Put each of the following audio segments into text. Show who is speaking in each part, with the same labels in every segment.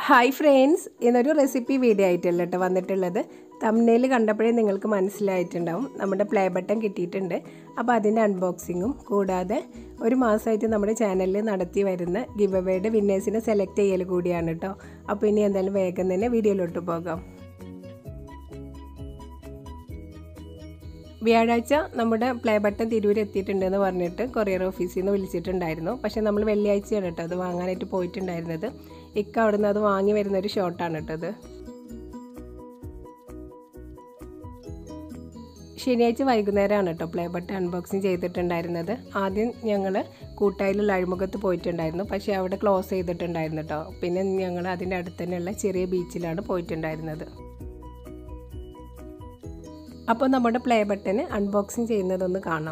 Speaker 1: hi friends ഇന്നൊരു recipe video ആയിട്ടല്ല കേട്ടോ വന്നിട്ടുള്ളത് തമ്മിൽ കണ്ടപ്പോഴേ നിങ്ങൾക്ക് മനസ്സിലായിട്ടുണ്ടാവും നമ്മുടെ പ്ലേ ബട്ടൺ കിട്ടിയിട്ടുണ്ട് അപ്പോൾ അതിൻ്റെ അൺബോക്സിങ്ങും കൂടാതെ ഒരു മാസമായിട്ട് നമ്മുടെ ചാനലിൽ നടത്തി വരുന്ന ഗിവ് അവയുടെ വിന്നേഴ്സിനെ സെലക്ട് ചെയ്യൽ കൂടിയാണ് കേട്ടോ അപ്പോൾ ഇനി എന്തായാലും വേഗം തന്നെ വീഡിയോയിലോട്ട് പോകാം വ്യാഴാഴ്ച നമ്മുടെ പ്ലേ ബട്ടൺ തിരൂർ എത്തിയിട്ടുണ്ടെന്ന് പറഞ്ഞിട്ട് കൊറിയർ ഓഫീസിൽ നിന്ന് വിളിച്ചിട്ടുണ്ടായിരുന്നു പക്ഷേ നമ്മൾ വെള്ളിയാഴ്ചയാണ് കേട്ടോ അത് വാങ്ങാനായിട്ട് പോയിട്ടുണ്ടായിരുന്നത് ഇക്ക അവിടുന്ന് അത് വാങ്ങി വരുന്ന ഒരു ഷോട്ടാണ് കേട്ടോ അത് ശനിയാഴ്ച വൈകുന്നേരമാണ് കേട്ടോ പ്ലേ ബട്ടൺ അൺബോക്സിങ് ചെയ്തിട്ടുണ്ടായിരുന്നത് ആദ്യം ഞങ്ങൾ കൂട്ടായിലുള്ള അഴിമുഖത്ത് പോയിട്ടുണ്ടായിരുന്നു പക്ഷേ അവിടെ ക്ലോസ് ചെയ്തിട്ടുണ്ടായിരുന്നു കേട്ടോ പിന്നെ ഞങ്ങൾ അതിൻ്റെ അടുത്ത് തന്നെയുള്ള ചെറിയ ബീച്ചിലാണ് പോയിട്ടുണ്ടായിരുന്നത് അപ്പോൾ നമ്മുടെ പ്ലേ ബട്ടന് അൺബോക്സിങ് ചെയ്യുന്നതൊന്ന് കാണാം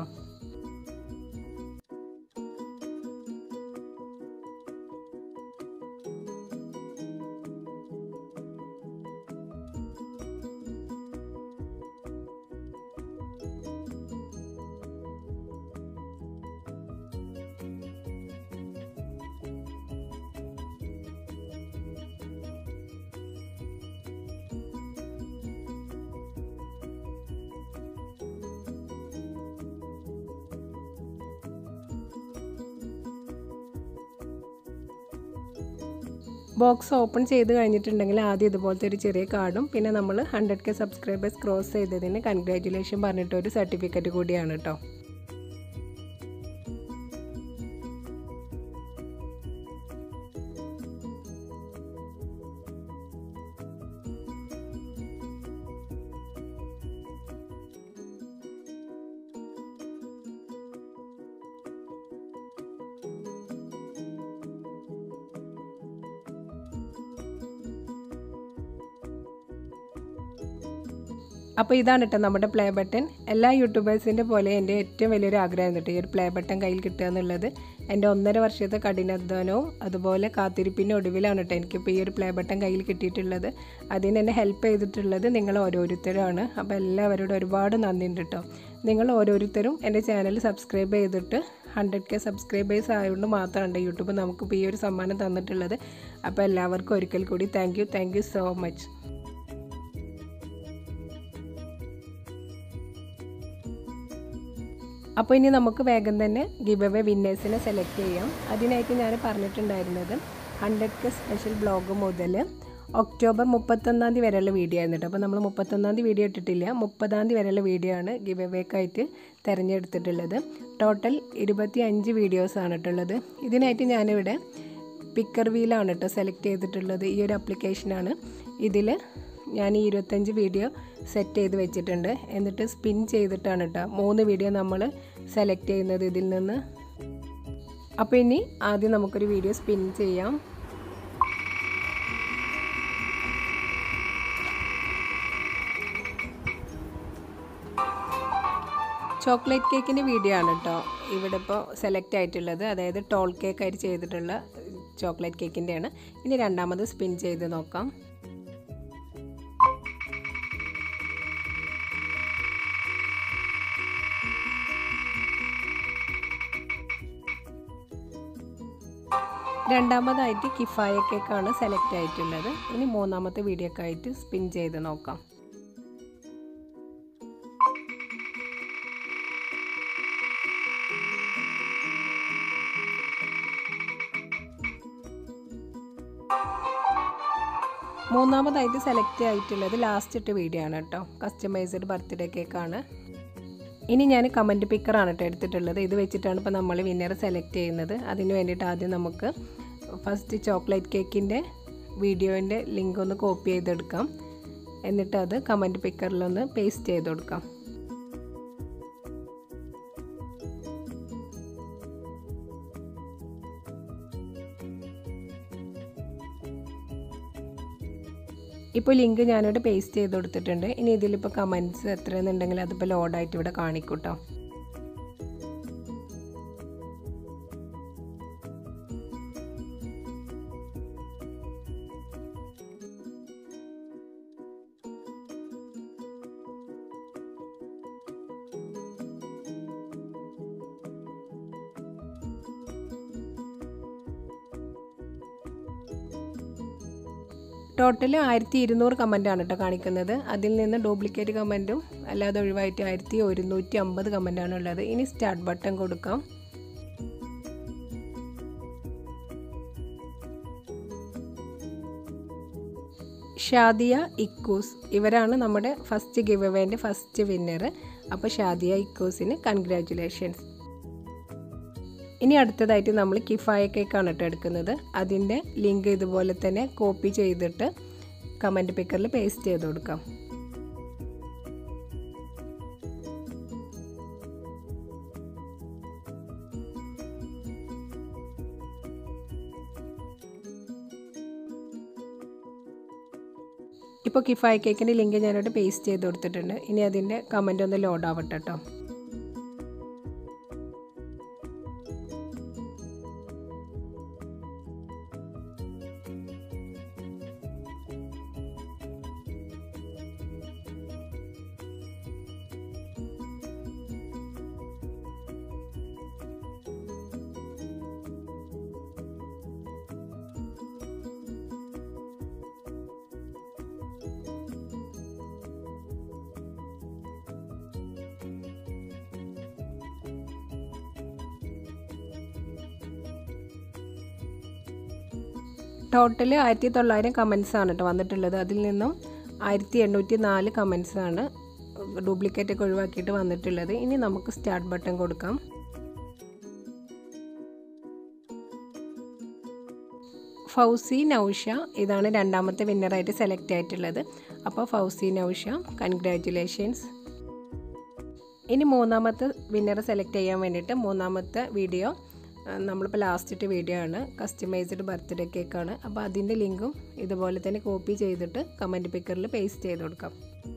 Speaker 1: ബോക്സ് ഓപ്പൺ ചെയ്ത് കഴിഞ്ഞിട്ടുണ്ടെങ്കിൽ ആദ്യം ഇതുപോലത്തെ ഒരു ചെറിയ കാർഡും പിന്നെ നമ്മൾ ഹൺഡ്രഡ് കെ സബ്സ്ക്രൈബേഴ്സ് ക്രോസ് ചെയ്തതിന് കൺഗ്രാറ്റുലേഷൻ പറഞ്ഞിട്ട് ഒരു സർട്ടിഫിക്കറ്റ് കൂടിയാണ് കേട്ടോ അപ്പോൾ ഇതാണ് കേട്ടോ നമ്മുടെ പ്ലേ ബട്ടൺ എല്ലാ യൂട്യൂബേഴ്സിൻ്റെ പോലെ എൻ്റെ ഏറ്റവും വലിയൊരു ആഗ്രഹം കേട്ടോ ഈ ഒരു പ്ലേ ബട്ടൺ കയ്യിൽ കിട്ടുക എന്നുള്ളത് എൻ്റെ ഒന്നര വർഷത്തെ കഠിനാധ്വാനവും അതുപോലെ കാത്തിരിപ്പിൻ്റെ ഒടുവിലാണ് കേട്ടോ എനിക്കിപ്പോൾ ഈ ഒരു പ്ലേ ബട്ടൺ കയ്യിൽ കിട്ടിയിട്ടുള്ളത് അതിന് എന്നെ ഹെൽപ്പ് ചെയ്തിട്ടുള്ളത് നിങ്ങൾ ഓരോരുത്തരുമാണ് അപ്പോൾ എല്ലാവരോടും ഒരുപാട് നന്ദിയുണ്ട് കേട്ടോ നിങ്ങൾ ഓരോരുത്തരും എൻ്റെ ചാനൽ സബ്സ്ക്രൈബ് ചെയ്തിട്ട് ഹൺഡ്രഡ് കെ സബ്സ്ക്രൈബേഴ്സ് ആയതുകൊണ്ട് മാത്രമാണ് യൂട്യൂബ് നമുക്കിപ്പോൾ ഈ ഒരു സമ്മാനം തന്നിട്ടുള്ളത് അപ്പോൾ എല്ലാവർക്കും ഒരിക്കൽ കൂടി thank you thank you so much അപ്പോൾ ഇനി നമുക്ക് വേഗം തന്നെ ഗിവ് അവേ വിന്നേഴ്സിനെ സെലക്ട് ചെയ്യാം അതിനായിട്ട് ഞാൻ പറഞ്ഞിട്ടുണ്ടായിരുന്നത് ഹൺഡ്രഡ് കെ സ്പെഷ്യൽ ബ്ലോഗ് മുതൽ ഒക്ടോബർ മുപ്പത്തൊന്നാം തീയതി വരെയുള്ള വീഡിയോ ആയിരുന്നു കേട്ടോ അപ്പോൾ നമ്മൾ മുപ്പത്തൊന്നാം തീയതി വീഡിയോ ഇട്ടിട്ടില്ല മുപ്പതാം തീയതി വരെയുള്ള വീഡിയോ ആണ് ഗിവ് അവേക്കായിട്ട് തിരഞ്ഞെടുത്തിട്ടുള്ളത് ടോട്ടൽ ഇരുപത്തി അഞ്ച് വീഡിയോസാണ് കേട്ടുള്ളത് ഇതിനായിട്ട് ഞാനിവിടെ പിക്കർ വീലാണ് കേട്ടോ സെലക്ട് ചെയ്തിട്ടുള്ളത് ഈ ഒരു ആപ്ലിക്കേഷനാണ് ഇതിൽ ഞാൻ ഈ ഇരുപത്തഞ്ച് വീഡിയോ സെറ്റ് ചെയ്ത് വെച്ചിട്ടുണ്ട് എന്നിട്ട് സ്പിൻ ചെയ്തിട്ടാണ് കേട്ടോ മൂന്ന് വീഡിയോ നമ്മൾ സെലക്ട് ചെയ്യുന്നത് ഇതിൽ നിന്ന് അപ്പോൾ ഇനി ആദ്യം നമുക്കൊരു വീഡിയോ സ്പിൻ ചെയ്യാം ചോക്ലേറ്റ് കേക്കിൻ്റെ വീഡിയോ ആണ് കേട്ടോ ഇവിടെ ഇപ്പോൾ സെലക്ട് ആയിട്ടുള്ളത് അതായത് ടോൾ കേക്ക് ആയിട്ട് ചെയ്തിട്ടുള്ള ചോക്ലേറ്റ് കേക്കിൻ്റെയാണ് ഇനി രണ്ടാമത് സ്പിൻ ചെയ്ത് നോക്കാം രണ്ടാമതായിട്ട് കിഫായ കേക്കാണ് സെലക്ട് ആയിട്ടുള്ളത് ഇനി മൂന്നാമത്തെ വീഡിയോക്കായിട്ട് സ്പിൻ ചെയ്ത് നോക്കാം മൂന്നാമതായിട്ട് സെലക്ട് ആയിട്ടുള്ളത് ലാസ്റ്റ് ഇട്ട വീഡിയോ ആണ് കേട്ടോ കസ്റ്റമൈസ്ഡ് ബർത്ത്ഡേ കേക്കാണ് ഇനി ഞാൻ കമൻറ്റ് പിക്കറാണ് കേട്ടോ എടുത്തിട്ടുള്ളത് ഇത് വെച്ചിട്ടാണ് ഇപ്പോൾ നമ്മൾ വിന്നർ സെലക്ട് ചെയ്യുന്നത് അതിന് വേണ്ടിയിട്ട് ആദ്യം നമുക്ക് ഫസ്റ്റ് ചോക്ലേറ്റ് കേക്കിൻ്റെ വീഡിയോൻ്റെ ലിങ്ക് ഒന്ന് കോപ്പി ചെയ്തെടുക്കാം എന്നിട്ട് അത് കമൻറ്റ് പിക്കറിലൊന്ന് പേസ്റ്റ് ചെയ്ത് കൊടുക്കാം ഇപ്പോൾ ലിങ്ക് ഞാനിവിടെ പേസ്റ്റ് ചെയ്ത് കൊടുത്തിട്ടുണ്ട് ഇനി ഇതിലിപ്പോൾ കമൻറ്റ്സ് എത്രയെന്നുണ്ടെങ്കിൽ അതിപ്പോൾ ലോഡായിട്ട് ഇവിടെ കാണിക്കൂട്ടോ ടോട്ടൽ ആയിരത്തി ഇരുന്നൂറ് കമൻറ്റാണ് കേട്ടോ കാണിക്കുന്നത് അതിൽ നിന്ന് ഡ്യൂപ്ലിക്കേറ്റ് കമൻറ്റും അല്ലാതെ ഒഴിവായിട്ട് ആയിരത്തി ഒരുന്നൂറ്റി അമ്പത് കമൻറ്റാണ് ഉള്ളത് ഇനി സ്റ്റാർട്ട് ബട്ടൺ കൊടുക്കാം ഷാദിയ ഇക്കൂസ് ഇവരാണ് നമ്മുടെ ഫസ്റ്റ് ഗിവ് അവേൻ്റെ ഫസ്റ്റ് വിന്നർ അപ്പോൾ ഷാദിയ ഇക്കൂസിന് കൺഗ്രാറ്റുലേഷൻസ് ഇനി അടുത്തതായിട്ട് നമ്മൾ കിഫായ കേക്കാണ് കേട്ടോ എടുക്കുന്നത് അതിൻ്റെ ലിങ്ക് ഇതുപോലെ തന്നെ കോപ്പി ചെയ്തിട്ട് കമൻറ്റ് പിക്കറിൽ പേസ്റ്റ് ചെയ്ത് കൊടുക്കാം ഇപ്പോൾ കിഫായ കേക്കിൻ്റെ ലിങ്ക് ഞാനോട് പേസ്റ്റ് ചെയ്ത് കൊടുത്തിട്ടുണ്ട് ഇനി അതിൻ്റെ കമൻ്റ് ഒന്ന് ലോഡ് ആവട്ടെ കേട്ടോ ടോട്ടൽ ആയിരത്തി തൊള്ളായിരം കമൻസ് ആണ് കേട്ടോ വന്നിട്ടുള്ളത് അതിൽ നിന്നും ആയിരത്തി എണ്ണൂറ്റി നാല് കമൻസ് ആണ് ഡ്യൂപ്ലിക്കേറ്റ് ഒക്കെ ഒഴിവാക്കിയിട്ട് വന്നിട്ടുള്ളത് ഇനി നമുക്ക് സ്റ്റാർട്ട് ബട്ടൺ കൊടുക്കാം ഫൗസി നൗഷ ഇതാണ് രണ്ടാമത്തെ വിന്നറായിട്ട് സെലക്ട് ആയിട്ടുള്ളത് അപ്പോൾ ഫൗസി നൗഷ കൺഗ്രാറ്റുലേഷൻസ് ഇനി മൂന്നാമത്തെ വിന്നറെ സെലക്ട് ചെയ്യാൻ വേണ്ടിയിട്ട് മൂന്നാമത്തെ വീഡിയോ നമ്മളിപ്പോൾ ലാസ്റ്റത്തെ വീഡിയോ ആണ് കസ്റ്റമൈസ്ഡ് ബർത്ത്ഡേ കേക്കാണ് അപ്പോൾ അതിൻ്റെ ലിങ്കും ഇതുപോലെ തന്നെ കോപ്പി ചെയ്തിട്ട് കമൻറ്റ് പിക്കറിൽ പേസ്റ്റ് ചെയ്ത് കൊടുക്കാം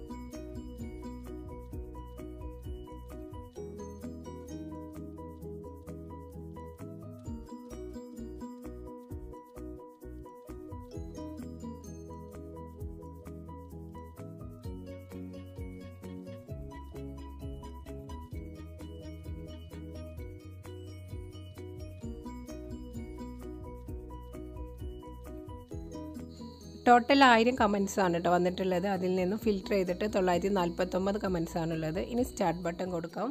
Speaker 1: ടോട്ടൽ ആയിരം കമൻസ് ആണ് കേട്ടോ വന്നിട്ടുള്ളത് അതിൽ നിന്നും ഫിൽറ്റർ ചെയ്തിട്ട് തൊള്ളായിരത്തി നാൽപ്പത്തൊമ്പത് കമൻസ് ആണുള്ളത് ഇനി സ്റ്റാർട്ട് ബട്ടൺ കൊടുക്കാം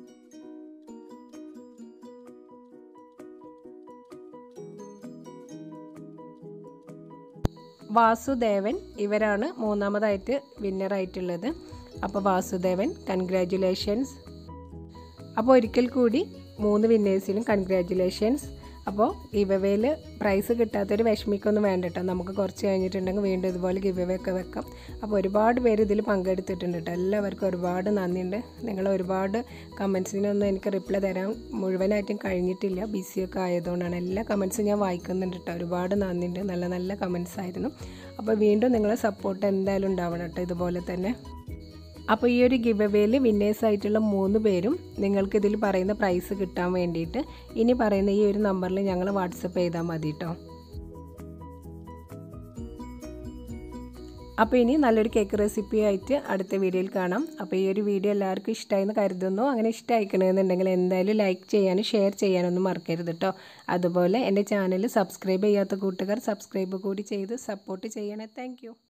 Speaker 1: വാസുദേവൻ ഇവരാണ് മൂന്നാമതായിട്ട് വിന്നറായിട്ടുള്ളത് അപ്പോൾ വാസുദേവൻ കൺഗ്രാറ്റുലേഷൻസ് അപ്പോൾ ഒരിക്കൽ കൂടി മൂന്ന് വിന്നേഴ്സിനും കൺഗ്രാറ്റുലേഷൻസ് അപ്പോൾ ഗിവവേയിൽ പ്രൈസ് കിട്ടാത്തൊരു വിഷമിക്കൊന്നും വേണ്ട കേട്ടോ നമുക്ക് കുറച്ച് കഴിഞ്ഞിട്ടുണ്ടെങ്കിൽ വീണ്ടും ഇതുപോലെ ഗിവവേ ഒക്കെ വെക്കാം അപ്പോൾ ഒരുപാട് പേര് ഇതിൽ പങ്കെടുത്തിട്ടുണ്ട് കേട്ടോ എല്ലാവർക്കും ഒരുപാട് നന്ദിയുണ്ട് നിങ്ങൾ ഒരുപാട് കമൻസിനൊന്നും എനിക്ക് റിപ്ലൈ തരാൻ മുഴുവനായിട്ടും കഴിഞ്ഞിട്ടില്ല ബിസിയൊക്കെ ആയതുകൊണ്ടാണ് എല്ലാ കമൻസും ഞാൻ വായിക്കുന്നുണ്ട് കേട്ടോ ഒരുപാട് നന്ദിയുണ്ട് നല്ല നല്ല കമൻസ് ആയിരുന്നു അപ്പോൾ വീണ്ടും നിങ്ങളെ സപ്പോർട്ട് എന്തായാലും ഉണ്ടാവണം കേട്ടോ ഇതുപോലെ തന്നെ അപ്പോൾ ഈ ഒരു ഗിവ് അവേയിൽ വിന്നേഴ്സ് ആയിട്ടുള്ള മൂന്ന് പേരും നിങ്ങൾക്ക് ഇതിൽ പറയുന്ന പ്രൈസ് കിട്ടാൻ വേണ്ടിയിട്ട് ഇനി പറയുന്ന ഈ ഒരു നമ്പറിൽ ഞങ്ങൾ വാട്സപ്പ് ചെയ്താൽ മതി കേട്ടോ അപ്പോൾ ഇനി നല്ലൊരു കേക്ക് റെസിപ്പി ആയിട്ട് അടുത്ത വീഡിയോയിൽ കാണാം അപ്പോൾ ഈ ഒരു വീഡിയോ എല്ലാവർക്കും ഇഷ്ടമായെന്ന് കരുതുന്നു അങ്ങനെ ഇഷ്ടമായിക്കണമെന്നുണ്ടെങ്കിൽ എന്തായാലും ലൈക്ക് ചെയ്യാനും ഷെയർ ചെയ്യാനൊന്നും മറക്കരുത് കേട്ടോ അതുപോലെ എൻ്റെ ചാനൽ സബ്സ്ക്രൈബ് ചെയ്യാത്ത കൂട്ടുകാർ സബ്സ്ക്രൈബ് കൂടി ചെയ്ത് സപ്പോർട്ട് ചെയ്യണേ താങ്ക്